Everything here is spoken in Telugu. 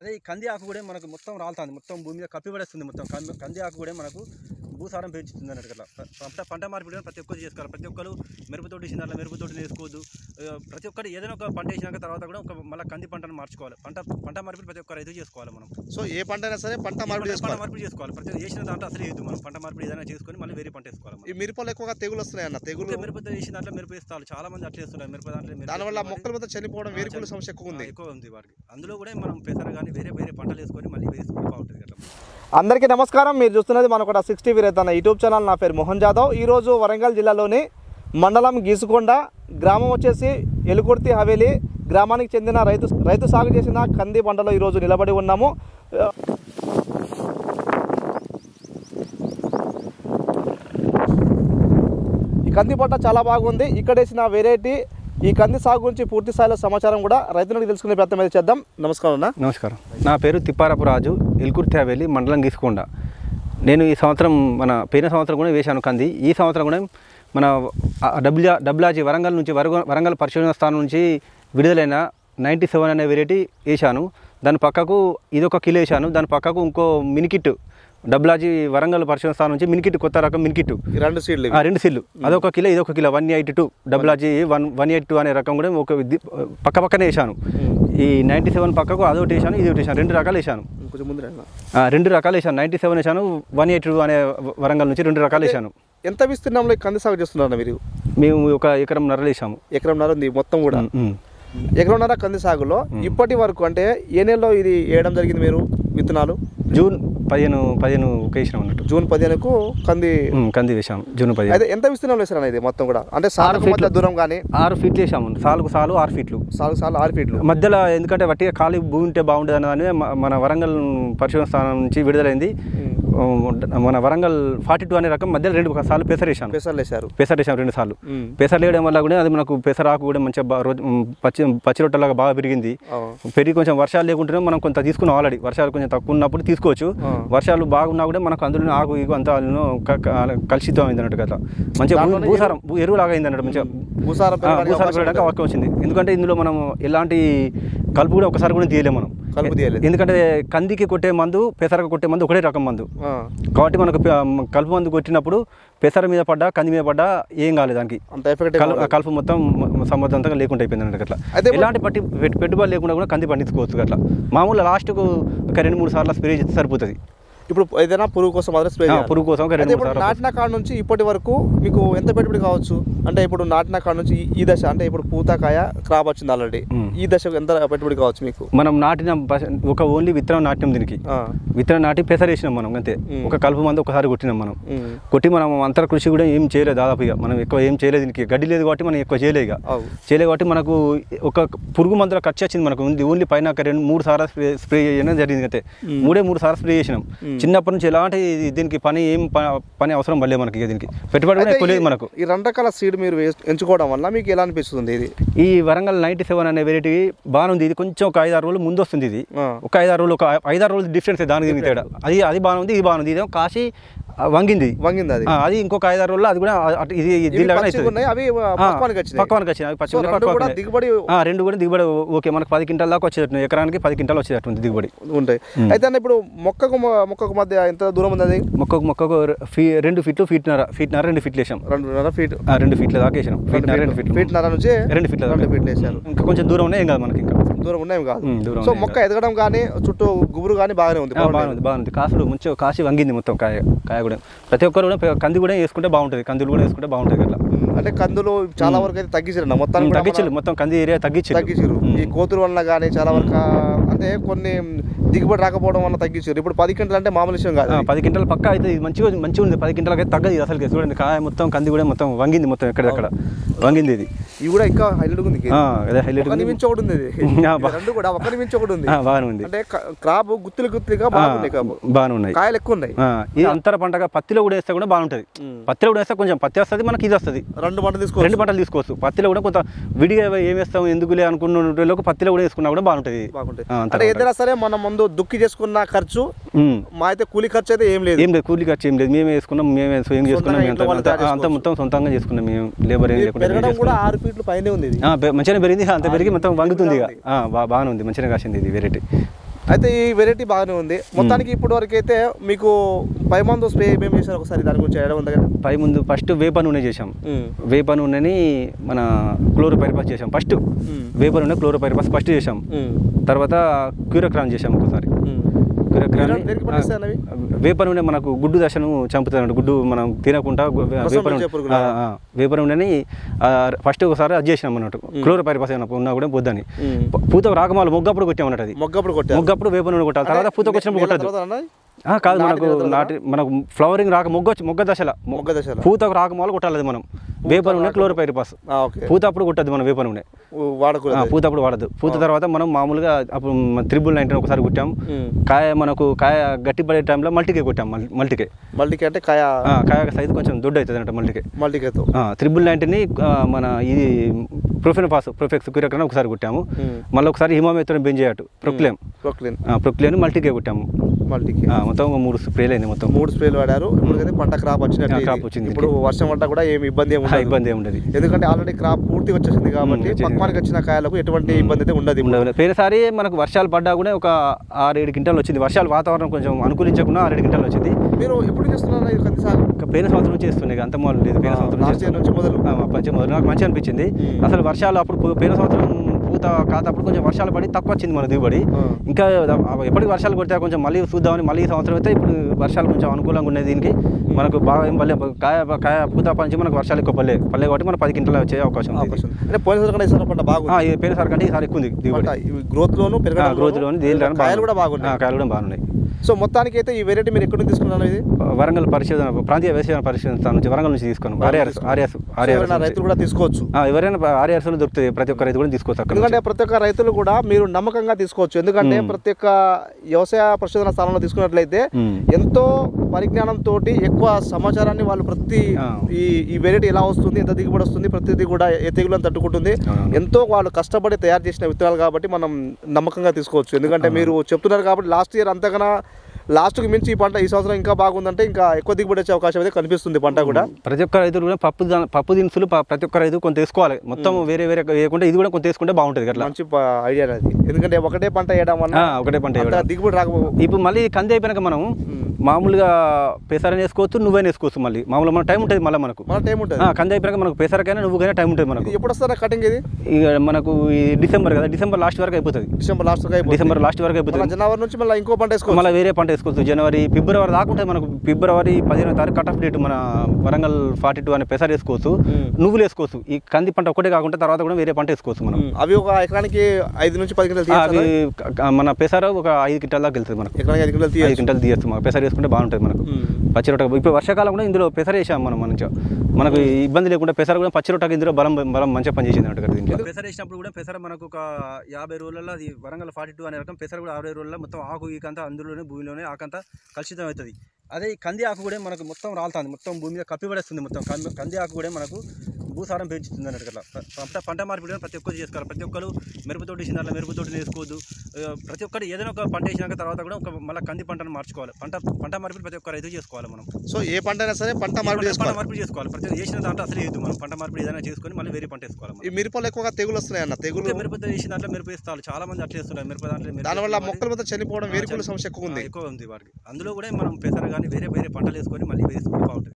అదే ఈ కంది ఆకు కూడా మనకు మొత్తం రాలుతుంది మొత్తం భూమి మీద కప్పి పడేస్తుంది మొత్తం కంది- కంది ఆకు కూడా మనకు భూసారం పెంచుతుంది అన్నట్టు అట్లా ప- పంట పంట మార్పిడి కూడా ప్రతి ఒక్కరు చేసుకోవాలి ప్రతి ఒక్కరు మిరపతోటి వేసిన దాంట్లో మిరపతోటి వేసుకోవద్దు ఆ, ప్రతి ఒక్కరు ఏదైనా ఒక పంట వేసినాక తర్వాత కూడా ఒక మళ్ళీ కంది పంటను మార్చుకోవాలి పంట పంట మార్పిడి ప్రతి ఒక్క రైతు చేసుకోవాలి మనం సో ఏ పంట అయినా సరే పంట మార్పిడి పంట చేసుకోవాలి మార్పిడి చేసుకోవాలి ప్రతి వేసిన దాంట్లో అసలు వేయద్దు మనం పంట మార్పిడి ఏదైనా చేసుకొని మళ్ళీ వేరే పంట వేసుకోవాలి మనం. ఈ మిరపలు ఎక్కువగా తెగులు వస్తున్నాయి అన్న తెగులు ఊరికే మిరపతో వేసిన దాంట్లో మిరప వేస్తారు చాలా మంది అట్లా వేస్తున్నారు మిరప దాంట్లో మిరప దానివల్ల వేస్తే మొక్కలు మొత్తం చనిపోవడం ఆ, వేరుకుల చని- సమస్య ఎక్కువ ఉంది ఆ, ఎక్కువ ఉంది వాటికి అందులో కూడా మనం పెసర కానీ వేరే వేరే పంటలు వేసుకొని మళ్ళీ వేసుకుంటే బాగుంటుంది అట్లా అందరికీ నమస్కారం మీరు చూస్తున్నది మనకు ఒక సిక్స్ టీవీ రైతన్న యూట్యూబ్ ఛానల్ నా పేరు మోహన్ జాదవ్ ఈరోజు వరంగల్ జిల్లాలోని మండలం గీసుకొండ గ్రామం వచ్చేసి ఎలుకుర్తి హవేలి గ్రామానికి చెందిన రైతు రైతు సాగు చేసిన కంది పంటలో ఈరోజు నిలబడి ఉన్నాము ఈ కంది పంట చాలా బాగుంది ఇక్కడ వేసిన వెరైటీ ఈ కంది సాగు గురించి పూర్తి స్థాయిలో సమాచారం కూడా రైతులకు తెలుసుకునే ప్రయత్నం అయితే చేద్దాం నమస్కారం అన్న నమస్కారం నా పేరు తిప్పారపు రాజు ఎల్కుర్తి హవేలి మండలం గీసుకొండ నేను ఈ సంవత్సరం మన పోయిన సంవత్సరం కూడా వేశాను కంది ఈ సంవత్సరం కూడా మన డబ్ల్యా డబ్లాజీ వరంగల్ నుంచి వరగ- వరంగల్ పరిశోధన స్థానం నుంచి విడుదలైన నైంటీ సెవెన్ అనే వెరైటీ వేశాను దాని పక్కకు ఇది ఒక కిలో వేశాను దాని పక్కకు ఇంకో మినికిట్ డబ్లాజీ వరంగల్ పరిశోధన స్థానం నుంచి మినికిట్ కొత్త రకం మినికిట్ ఈ రెండు సీడ్లు ఆ, రెండు సిల్లు అదొక కిలో ఇదొక kilo one eighty two double RG one one eighty two అనే రకం కూడా ఒక ది- పక్క పక్కనే వేసాను ఈ నైంటీ సెవెన్ పక్కకు అదొకటి వేసాను ఇది ఒకటి వేసాను రెండు రకాలు వేసాను కొంచెం ముందు రండి అన్న. ఆ, రెండు రకాలు వేసాను నైంటీ సెవెన్ వేసాను వన్ ఎయిటీ టూ అనే వ- వరంగల్ నుంచి రెండు రకాలు వేసాను ఎంత విస్తీర్ణంలో ఈ కంది సాగు చేస్తున్నారు మీరు మేము ఒక ఎకరం నరలు వేసాము ఎకరంన్నర ఉంది మొత్తం కూడా ఉమ్, ఉమ్. ఎకరంన్నర కంది సాగులో ఇప్పటి వరకు అంటే ఏ నెలలో ఇది వేయడం జరిగింది మీరు విత్తనాలు జూన్ పదిహేను పదిహేను వేసినాం అన్నట్టు జూన్ పదిహేనుకు కంది ఉమ్, కంది వేసాము జూన్ పదిహేను అయితే ఎంత విస్తీర్ణంలో వేసారన్న ఇది మొత్తం కూడా అంటే సాలకు మధ్య దూరం కానీ ఆరు ఫీట్లు వేసాము సాలుకు సాలు ఆరు ఫీట్లు సాలు సాలు ఆరు ఫీట్లు మధ్యలో ఎందుకంటే వట్టిగా ఖాళీ భూమి ఉంటే బాగుంటుంది అని మన వరంగల్ పరిశోధన స్థానం నుంచి విడుదలైంది మన వరంగల్ ఫార్టీ టూ అనే రకం మధ్యలో రెండు సార్లు పెసర్ వేసాను పెసర్లు వేసారు పెసర్ వేసాం రెండు సార్లు ఉమ్. పెసర్ వేయడం వల్ల కూడా అది మనకు పెసర ఆకు కూడా మంచిగా బా- రోజు ఉమ్, పచ్చి పచ్చి రొట్టెలాగా బాగా పెరిగింది అవును. పెరిగి కొంచెం వర్షాలు లేకుంటేనే మనం కొంత తీసుకున్నాం ఆల్రెడీ వర్షాలు కొంచెం తక్కువ ఉన్నప్పుడు తీసుకోవచ్చు ఆ. వర్షాలు బాగున్నా కూడా మనకు అందులో ఆకు ఇగు అంతా అందులో క- క- కలుషితం అయింది అన్నట్టు కదా మంచిగా భూ- దాంట్లోనే భూసారం భూ- ఎరువులాగా అయింది అన్నట్టు మంచిగా భూసారం ఆ, పెరగడానికి భూసారం అవకాశం పెరగడానికి ఉంటుంది. అవకాశం వచ్చింది ఎందుకంటే ఇందులో మనం ఎలాంటి కలుపు కూడా ఒకసారి కూడా తీయలేము మనం కలుపు తీయలేదు. ఎందుకంటే కందికి కొట్టే మందు పెసరకు కొట్టే మందు ఒకటే రకం మందు ఆ. కాబట్టి మనకు పె- కలుపు మందు కొట్టినప్పుడు పెసర మీద పడ్డా కంది మీద పడ్డా ఏం కాలేదు దానికి అంత ఎఫెక్ట్ కలు- ఆ కలుపు మొత్తం మ- సమర్థవంతంగా లేకుండా అయిపోయింది అన్నట్టు అట్లా అయితే ఇప్పుడు- ఎలాంటి పట్టి పెట్టు- పెట్టుబడి లేకుండా కూడా కంది పండించుకోవచ్చు అట్లా మామూలు లాస్ట్కు ఒక రెండు మూడు సార్లు స్ప్రే చేస్తే సరిపోతుంది ఇప్పుడు ఏదైనా పురుగు కోసం మాత్రం స్ప్రే ఆ, చేయాలి. పురుగు కోసం ఒక అయితే రెండు మూడు ఇప్పుడు సార్లు నాటిన కాడ నుంచి ఇప్పటి వరకు మీకు ఎంత పెట్టుబడి కావచ్చు అంటే ఇప్పుడు నాటిన కాడ నుంచి ఈ- ఈ దశ అంటే ఇప్పుడు పూతకాయ క్రాప్ వచ్చింది ఆల్రెడీ మ్మ్. ఈ దశకు ఎంత పెట్టుబడి కావచ్చు మీకు మనం నాటిన బస- ఒక ఓన్లీ విత్తనం నాటినాం దీనికి ఆ. విత్తనం నాటి పెసర వేసినాం మనం అంతే మ్. ఒక కలుపు మందు ఒకసారి కొట్టినాం మనం మ్మ్. కొట్టి మనం అంతర కృషి కూడా ఏం చేయలేదు దాదాపు ఇక మనం ఎక్కువ ఏం చేయలేదు దీనికి గడ్డి లేదు కాబట్టి మనం ఎక్కువ చేయలేదు ఇక అవు. చేయలేదు కాబట్టి మనకు ఒక పురుగు మందుల ఖర్చు వచ్చింది మనకు ఉంది ఓన్లీ పైన ఒక రెండు మూడు సార్లు స్ప్రే స్ప్రే చేయడం జరిగింది అంతే మూడే మూడు సార్లు స్ప్రే చేసినాం చిన్నప్పటి నుంచి ఎలాంటి దీనికి పని ఏం ప- పని అవసరం పడలేదు మనకి ఇక దీనికి పెట్టుబడి కూడా అయితే ఎక్కువ లేదు ఈ- మనకు ఈ రెండు రకాల సీడ్ మీరు వేస్- ఎంచుకోవడం వల్ల మీకు ఎలా అనిపిస్తుంది ఇది ఈ వరంగల్ నైంటీ సెవెన్ అనే వెరైటీ బాగుంది ఇది కొంచెం ఒక ఐదారు రోజులు ముందు వస్తుంది ఇది ఆ. ఒక ఐదారు రోజులు ఒక ఐదారు రోజులు డిఫరెన్స్ దానికి దీనికి తేడా అది అది బాగుంది ఇది బాగుంది ఇదేమో కాసి ఆ, వంగింది వంగింది అది ఆ, అది ఇంకొక ఐదారు రోజులు అది కూడా అటు ఇది ఇవి దీనిలాగానే పచ్చిగా అవుతుంది. ఉన్నాయి, అవి ఆ, పక్వానికి వచ్చినాయి. పక్వానికి వచ్చినాయి అవి సో పచ్చిగా ఉన్నాయి, రెండు పక్వానికి కూడా ఉన్నాయి. దిగుబడి ఆ, రెండు కూడా దిగుబడి ఓకే మనకు పది క్వింటాల దాకా వచ్చేటట్టు ఎకరానికి పది క్వింటాలు వచ్చేటట్టుంది దిగుబడి ఉంటాయి అయితే అన్న ఇప్పుడు మొక్కకు మొ- మొక్కకు మధ్య ఎంత దూరం ఉంది అది మొక్కకు మొక్కకు ఫీ రెండు ఫీట్లు ఫీట్నర ఫీట్నర రెండు ఫీట్లు వేసాం రెండున్నర ఫీట్ ఆ, రెండు ఫీట్ల దాకా వేసాం ఫీట్నర రెండు ఫీట్లు ఫీట్న్నర నుంచి రెండు ఫీట్ల రెండు దాకా ఫీట్లు వేసారు ఇంకా కొంచెం దూరం ఉన్నాయి ఏం కాదు మనకి ఇంకా దూరం ఉన్నాయి కాదు ఉమ్, దూరం సో ఉన్నాయి మొక్క ఎదగడం కానీ చుట్టూ గుబురు కానీ బాగానే ఉంది ఆ, బాగుంది బాగుంది కాసులు మంచిగా కాసి వంగింది మొత్తం కాయ కాయ కూడా ప్రతి ఒక్కరు కూడా పె- కంది కూడా వేసుకుంటే బాగుంటుంది కందులు కూడా వేసుకుంటే బాగుంటుంది అట్లా ఉమ్, అంటే కందులు చాలా వరకు అయితే తగ్గించారు మొత్తానికి కూడా తగ్గించారు మొత్తం కంది ఏరియా తగ్గించారు తగ్గించారు ఈ కోతుల వల్ల కానీ చాలా వరకు అంటే కొన్ని దిగుబడి రాకపోవడం వల్ల తగ్గించారు ఇప్పుడు పది గంటలు అంటే మామూలు విషయం కాదు పది క్వింటాల పక్క అయితే ఇది మంచిగా మంచిగా ఉంది పది క్వింటాలకి అయితే తగ్గదు అసలు చూడండి కాయ మొత్తం కంది కూడా మొత్తం వంగింది మొత్తం ఎక్కడెక్కడ వంగింది ఇది ఇవి కూడా ఇంకా హైలైట్ ఉంది ఆ, అదే హైలైట్ ఒకరి మించి ఒకటి ఉంది ఇది. ఆ, బా- రెండు కూడా ఒకరి మించి ఒకటి ఉంది బాగానే ఉంది అంటే క- క్రాప్ గుత్తులు గుత్తులుగా బాగుంది క్రాప్ బాగానే ఉన్నాయి కాయలు ఎక్కువ ఉన్నాయి ఆ, ఇది అంతర పంటగా పత్తిలో కూడా వేస్తే కూడా బాగుంటుంది పత్తిలో కూడా వేస్తే కొంచెం పత్తి వస్తుంది మనకి ఇది వస్తుంది రెండు పంట తీసుకోవచ్చు రెండు పంటలు తీసుకోవచ్చు పత్తిలో కూడా కొంత విడిగా ఏం వేస్తాం ఎందుకులే అనుకున్న లోకి పత్తిలో కూడా వేసుకున్నా కూడా బాగుంటుంది బాగుంటాయి ఆ, అంతర అంటే పంట. ఏదైనా సరే మనం ముందు దుక్కి చేసుకున్న ఖర్చు ఉమ్. మా అయితే కూలి ఖర్చు అయితే ఏం లేదు ఏం లేదు కూలీ ఖర్చు ఏం లేదు మేమే వేసుకున్నాం మేమే స్వయం చేసుకున్నాం సొంతంగా మేము ఇంట్లో వాళ్ళు అంతా- తయారు అంతా మొత్తం సొంతంగా చేసుకున్నాం మేము లేబర్ ఏం ఇది లేకుండా మేమే పెరగడం కూడా చేసుకున్నాం. ఆరు ఫీట్లు పైనే ఉంది ఇది ఆ, పె- మంచిగానే పెరిగింది అంత పెరిగి మొత్తం వంగుతుంది ఇక ఆ, బా- బాగానే ఉంది మంచిగా కాసింది ఇది వెరైటీ అయితే ఈ వెరైటీ బాగానే ఉంది మొత్తానికి ఇప్పటి వరకు అయితే మీకు పై మందు స్ప్రే ఏమేమి చేశారు ఒకసారి దాని గురించి ఐడియా ఉంది కదా పై ముందు ఫస్ట్ వేప నూనె చేసాం వేప నూనెని మన క్లోరోపైరిపాస్ చేసాం ఫస్ట్ వేప నూనె క్లోరోపైరిపాస్ ఫస్ట్ చేసాం తర్వాత క్యూరక్రాన్ చేసాం ఒకసారి క్యూరక్రాన్ దేనికి పనిచేస్తాయి అన్నవి? వేప నూనె మనకు గుడ్డు దశను చంపుతుంది గుడ్డు మనం తినకుండా గు- రసం వేప నూనె పీల్చే పురుగులా? ఆ, ఆ, వేప నూనెని ఫస్ట్ ఒకసారి అది చేసినాం అన్నట్టు క్లోరోపైరిపాస్ అయినప్పుడు ఉన్నా కూడా వద్దని ప- పూతకు రాకమాలు మొగ్గప్పుడు కొట్టామన్నట్టు అది మొగ్గప్పుడు కొట్టారు మొగ్గప్పుడు వేప నూనె కొట్టాలి తర్వాత పూతకు వచ్చినప్పుడు నెల కొట్టద్దు తర్వాత అన్నది? ఆ, కాదు నాటిన మనకు తర్వాత? నాటి మనకు ఫ్లవరింగ్ రాక మొగ్గ వచ్చి మొగ్గ దశల మొగ్గ దశలో పూతకు రాకమాలు కొట్టాలి అది మనం వేప నూనె క్లోరోపైరిపాస్ ఆ, ఓకే పూత అప్పుడు కొట్టద్దు మనం వేప నూనె ఆ, వాడకూడదు పూత అప్పుడు వాడద్దు పూత తర్వాత మనం మామూలుగా అప్పుడు త్రిబుల్ నైన్టీన్ ఒకసారి కొట్టాం ఉమ్. కాయ మనకు కాయ గట్టి పడే టైంలో మల్టీకే కొట్టాం మల్- మల్టీకే మల్టీకి అంటే కాయ ఆ, కాయ సైజు కొంచెం దొడ్డు అవుతుంది అన్నట్టు మల్టీకే మల్టీకేతో త్రిబుల్ నైన్టీని మన ఇది ప్రొఫెనపాస్ ప్రొఫెక్స్ క్యూరక్రన్ ఒకసారి కొట్టాము ఉమ్. మళ్ళీ ఒకసారి హిమామేత్రం బెంజేయటు ప్రొక్లేమ్ ప్రొక్లిన్ ప్రొక్లేన్ మల్టీకే కొట్టాము మల్టీకి ఆ, మొత్తం ఒక మూడు స్ప్రేలు అయింది మొత్తం మూడు స్ప్రేలు వాడారు ఇప్పుడు పంట క్రాప్ వచ్చినట్టు ఆ, crop ఇది. వచ్చింది. ఇప్పుడు వర్షం పడ్డా కూడా ఏమి ఇబ్బంది ఏమి ఆ, ఉండదు ఇబ్బంది ఏమి ఉండదు ఎందుకంటే ఆల్రెడీ క్రాప్ పూర్తి వచ్చేసింది కాబట్టి వచ్చేసింది. పక్వానికి వచ్చిన కాయలకు ఎటువంటి ఇబ్బంది అయితే ఉండదు ఇప్పుడు. ఉండదు పోయినసారి మనకు వర్షాలు పడ్డా కూడా ఒక ఆరేడు క్వింటాలు వచ్చింది వర్షాలు వాతావరణం కొంచెం అనుకూలించకుండా ఆరేడు క్వింటాలు వచ్చింది మీరు ఎప్పుడు చేస్తున్నారు ఈ కంది సాగు ఇంకా పోయిన సంవత్సరం నుంచి చేస్తుండే అంత మొదలు లేదు పోయిన ఆ, సంవత్సరం last year నుంచి మొదలు. ఆ, అప్పటి నుంచి మొదలు నాకు మంచిగా అనిపించింది అసలు వర్షాలు అప్పుడు పో- పోయిన సంవత్సరం పూత కాతప్పుడు కొంచెం వర్షాలు పడి తక్కువ వచ్చింది మన దిగుబడి ఆ. ఇంకా ద- ఎప్పటికి వర్షాలు కొడితే కొంచెం మళ్ళీ చూద్దామని మళ్ళీ ఈ సంవత్సరం అయితే ఇప్పుడు వర్షాలు కొంచెం అనుకూలంగా ఉన్నాయి దీనికి మనకు బాగా ఏం పల్లె కాయ కాయ పూత పంచి మనకు వర్షాలు ఎక్కువ పల్లె పల్లె కాబట్టి మన పది క్వింటలు వచ్చే అవకాశం ఉంది అవకాశం ఉంది. అంటే పోయిన సంవత్సరం ఈసారి పంట బాగుంది ఆ, ఈ పోయినసారి కంటే ఈసారి ఎక్కువ ఉంది దిగుబడి గ్రోత్ లోను పెరగడం గ్రోత్ లోని దీని కాయలు కూడా బాగున్నాయి కాయలు కూడా బాగున్నాయి సో మొత్తానికి అయితే ఈ వెరైటీ మీరు ఎక్కడ నుంచి తీసుకున్నారు ఇది వరంగల్ పరిశోధన ప్రాంతీయ వ్యవసాయ పరిశోధన స్థానం నుంచి వరంగల్ నుంచి తీసుకున్నాం ఆర్ఆర్ఎస్ ఆర్ఆర్ఎస్ సో ఎవరైనా రైతులు కూడా తీసుకోవచ్చు ఎవరైనా ఆర్ఆర్ఎస్ దొరుకుతుంది ప్రతి ఒక్క రైతు కూడా తీసుకోవచ్చు అక్కడ ఎందుకంటే ప్రతి ఒక్క రైతులు కూడా మీరు నమ్మకంగా తీసుకోవచ్చు ఎందుకంటే ప్రతి ఒక్క వ్యవసాయ పరిశోధన స్థానంలో తీసుకున్నట్లయితే మ్మ్. ఎంతో పరిజ్ఞానం తోటి ఎక్కువ సమాచారాన్ని వాళ్ళు ప్రతి ఆ. ఈ ఈ వెరైటీ ఎలా వస్తుంది ఎంత దిగుబడి వస్తుంది ప్రతిదీ కూడా ఏ తెగులను తట్టుకుంటుంది అవునవును. ఎంతో వాళ్ళు కష్టపడి తయారు చేసిన విత్తనాలు కాబట్టి మనం నమ్మకంగా తీసుకోవచ్చు ఎందుకంటే మీరు చెప్తున్నారు కాబట్టి లాస్ట్ ఇయర్ అంతకన్నా లాస్ట్కి మించి ఈ పంట ఈ సంవత్సరం ఇంకా బాగుందంటే ఇంకా ఎక్కువ దిగుబడి వచ్చే అవకాశం అయితే కనిపిస్తుంది పంట కూడా ప్రతి ఒక్క రైతులు కూడా పప్పు దా- పప్పు దినుసులు ప- ప్రతి ఒక్క రైతు కొంత వేసుకోవాలి మొత్తం వేరే వేరే వేయకుండా ఇది కూడా కొంత వేసుకుంటే బాగుంటుంది అట్లా మంచి ఐడియా అది ఎందుకంటే ఒకటే పంట వేయడం వల్ల ఆ, ఒకటే పంట అంత వేయడం. దిగుబడి రాకపో ఇప్పుడు మళ్ళీ కంది అయిపోయినాక మనం మామూలుగా పెసరని వేసుకోవచ్చు నువ్వైనా వేసుకోవచ్చు మళ్ళీ మామూలుగా మన టైం ఉంటుంది మళ్ళీ మనకు మన టైం ఉంటుంది ఆ, కంది అయిపోయాక మనకు పెసరకైనా నువ్వుకైనా టైం ఉంటుంది మనకు ఇది ఎప్పుడు వస్తారా కటింగ్ ఇది ఇక మనకు ఈ డిసెంబర్ కదా డిసెంబర్ లాస్ట్ వరకు అయిపోతుంది డిసెంబర్ లాస్ట్ డిసెంబర్ లాస్ట్ వరకు అయిపోతుంది జనవరి నుంచి మళ్ళీ ఇంకో పంట వేసుకోవచ్చు మళ్ళీ వేరే పంట వేసుకోవచ్చు జనవరి ఫిబ్రవరి దాకా ఉంటుంది మనకు ఫిబ్రవరి పదిహేనో తారీఖు కట్ ఆఫ్ డేట్ మన వరంగల్ ఫార్టీ టూ అనే పెసర్ వేసుకోవచ్చు మ్మ్. నువ్వులు వేసుకోవచ్చు ఈ కంది పంట ఒకటే కాకుండా తర్వాత కూడా వేరే పంట వేసుకోవచ్చు మనం ఉమ్, అవి ఒక ఎకరానికి ఐదు నుంచి పది గంటలు ఆ, అవి తీయాలి క- క- మన పెసర ఒక ఐదు క్వింటాల దాకా వెళ్తుంది మనకు ఎకరానికి ఐదు గంటలు ఐదు తీయాలి క్వింటాలు తీయచ్చు మనకు పెసర వేసుకుంటే బాగుంటుంది మనకు పచ్చి రొట్ట ఇప్పుడు వర్షాకాలం కూడా ఇందులో పెసర వేసాం మనం మంచిగా మనకు ఈ ఇబ్బంది లేకుండా పెసర కూడా పచ్చి రొట్టకి ఇందులో బలం బలం మంచిగా పనిచేసింది అన్నట్టు కదా దీంట్లో పెసర వేసినప్పుడు కూడా పెసర మనకు ఒక యాభై రోజులలో అది వరంగల్ ఫార్టీ టూ అనే రకం పెసర కూడా అరవై రోజుల్లో మొత్తం ఆకు ఈకంతా అందులోనే భూమిలోనే ఆకంతా కలుషితం అవుతుంది అదే ఈ కంది ఆకు కూడా మనకు మొత్తం రాలుతుంది మొత్తం భూమి మీద కప్పి పడేస్తుంది మొత్తం కంది కంది ఆకు కూడా మనకు భూసారం పెంచుతుంది అన్నట్టు అట్లా పంట పంట మార్పిడి కూడా ప్రతి ఒక్కరు చేసుకోవాలి ప్రతి ఒక్కరు మిరపతోటి వేసిన దాంట్లో మిరపతోటి వేసుకోవద్దు ఆ, ప్రతి ఒక్కరు ఏదైనా ఒక పంట వేసినాక తర్వాత కూడా ఒక మళ్ళీ కంది పంటను మార్చుకోవాలి పంట పంట మార్పిడి ప్రతి ఒక్క రైతు చేసుకోవాలి మనం సో ఏ పంట అయినా సరే పంట మార్పిడి పంట చేసుకోవాలి మార్పిడి చేసుకోవాలి ప్రతి వేసిన దాంట్లో అసలు వేయద్దు మనం పంట మార్పిడి ఏదైనా చేసుకొని మళ్ళీ వేరే పంట వేసుకోవాలి మనం. ఈ మిరపలు ఎక్కువగా తెగులు వస్తున్నాయి అన్న తెగులు ఊరికే మిరపతో వేసిన దాంట్లో మిరప వేస్తారు చాలా మంది అట్లా వేస్తున్నారు మిరప దాంట్లో మిరప దానివల్ల వేసిన మొక్కల మీద చనిపోవడం వేరుకుల సమస్య ఎక్కువ వాటి- ఉంది ఆ, ఎక్కువ ఉంది వాటికి అందులో కూడా మనం పెసర కానీ వేరే వేరే పంటలు వేసుకొని మళ్ళీ వేసుకుంటే బాగుంటుంది